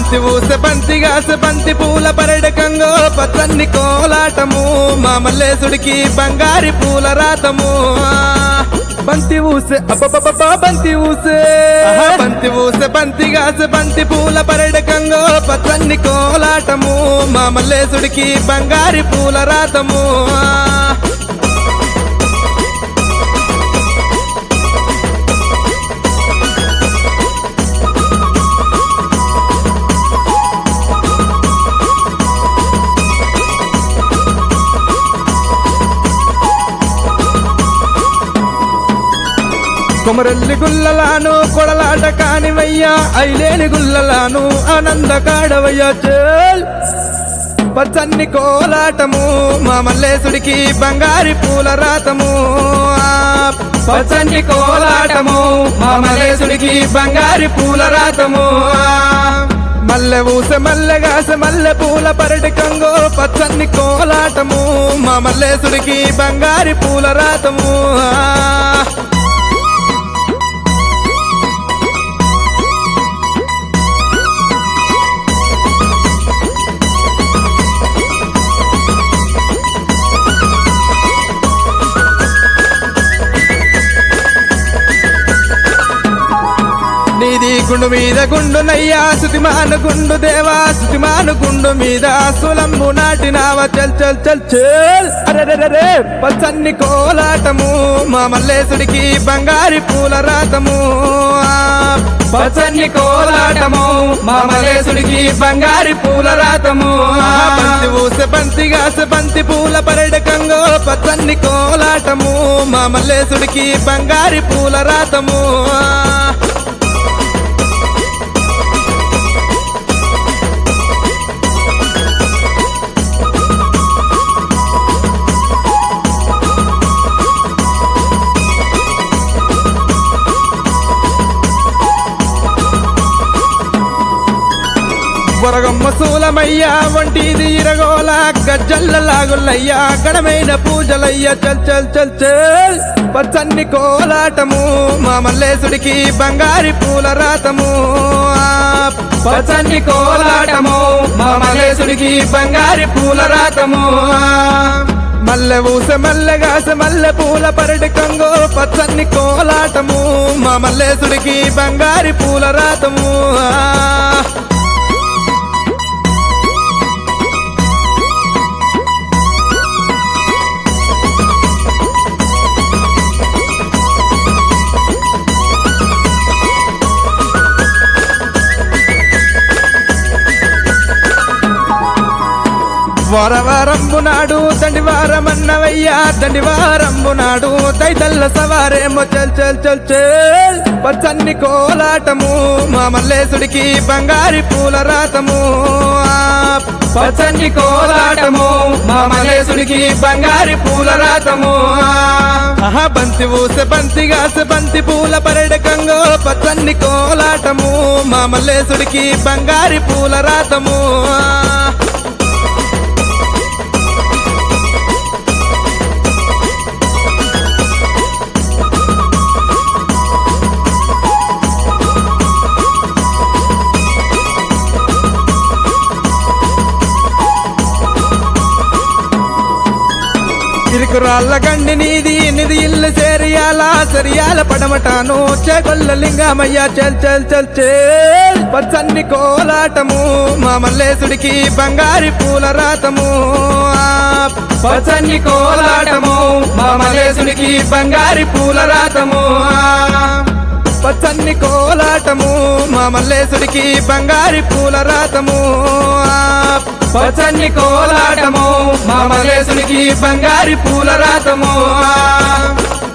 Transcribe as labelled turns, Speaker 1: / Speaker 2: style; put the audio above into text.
Speaker 1: బంతి ఊసె బంతి గాసె బంతి పూల పరడకంగో పచ్చన్ని కోలాటము మా మల్లేశుడికి బంగారి పూల రాతము ఆ, బంతి ఊసె అబ్బబ్బబ్బ బంతి ఊసే బంతి ఊసె బంతి గాసె బంతి పూల పరడకంగో పచ్చన్ని కోలాటము మా మల్లేశుడికి బంగారి పూల రాతము ఆ, కొమరల్లి గుల్లలాను కొడలాట కానివయ్యా ఐలేని గుల్లలాను ఆనంద కాడవయ్యా చేల్ పచ్చన్ని కోలాటము మా మల్లేశుడికి బంగారి పూల రాతము ఆ, పచ్చన్ని కోలాటము మా మల్లేశుడికి బంగారి పూల రాతము ఆ, మల్లె ఊసె మల్లెగాసె మల్లె పూల పరటి కంగో పచ్చన్ని కోలాటము మా మల్లేశుడికి బంగారి పూల రాతము ఆ, నీది గుండు మీద గుండు నయ్యా సుతిమాను గుండు దేవా సుతిమాను గుండు మీద సులంబు నాటినావ చల్ చల్ చల్ చల్ అరెరెరెరే పచ్చన్ని కోలాటము మా మల్లేశుడికి బంగారి పూల రాతము ఆ, పచ్చన్ని కోలాటము మా మల్లేశుడికి బంగారి పూల రాతము ఆ, బంతి ఊసె బంతి గాసె బంతి పూల పరడకంగో పచ్చన్ని కోలాటము మా మల్లేశుడికి బంగారి పూల రాతము ఆ, వరగమ్మ సూలమయ్యా వంటిది ఇరగోల గజ్జల్ల లాగుల్లయ్యా గడమైన పూజలయ్యా చల్ చల్ చల్ చల్ పచ్చన్ని కోలాటము మా మల్లేశుడికి బంగారి పూల రాతము ఆ, పచ్చన్ని కోలాటము మా మల్లేశుడికి బంగారి పూల రాతము ఆ, మల్లె ఊసె మల్లెగాసె మల్లె పూల పరటి కంగో పచ్చన్ని కోలాటము మా మల్లేశుడికి బంగారి పూల రాతము ఆ, వారవారంబు నాడు దండివారమన్నవయ్యా దండివారంబు నాడు దైదల్ల సవారేమో చల్ చల్ చల్ చల్ పచ్చన్ని కోలాటము మా మల్లేశుడికి బంగారి పూల రాతము ఆ, పచ్చన్ని కోలాటము మా మల్లేశుడికి బంగారి పూల రాతము ఆ, ఆహా బంతి ఊసె బంతి గాసె బంతి పూల పరడకంగో పచ్చన్ని కోలాటము మా మల్లేశుడికి బంగారి పూల రాతము ఆ, ఇరుకురాళ్ళ గండి నీది నిది ఇల్లు సేరియాల సరియాల పడమటాను చేకొల్ల లింగమయ్య చల్ చల్ చల్ చల్ పచ్చన్ని కోలాటము మా మల్లేశుడికి బంగారి పూల రాతము ఆ, పచ్చన్ని కోలాటము మా మల్లేశుడికి బంగారి పూల రాతము ఆ, పచ్చన్ని కోలాటము మా మల్లేశుడికి బంగారి పూల రాతము ఆ, పచ్చన్ని కోలాటము మా మల్లేశుడికి బంగారి పూల రాతము ఆ,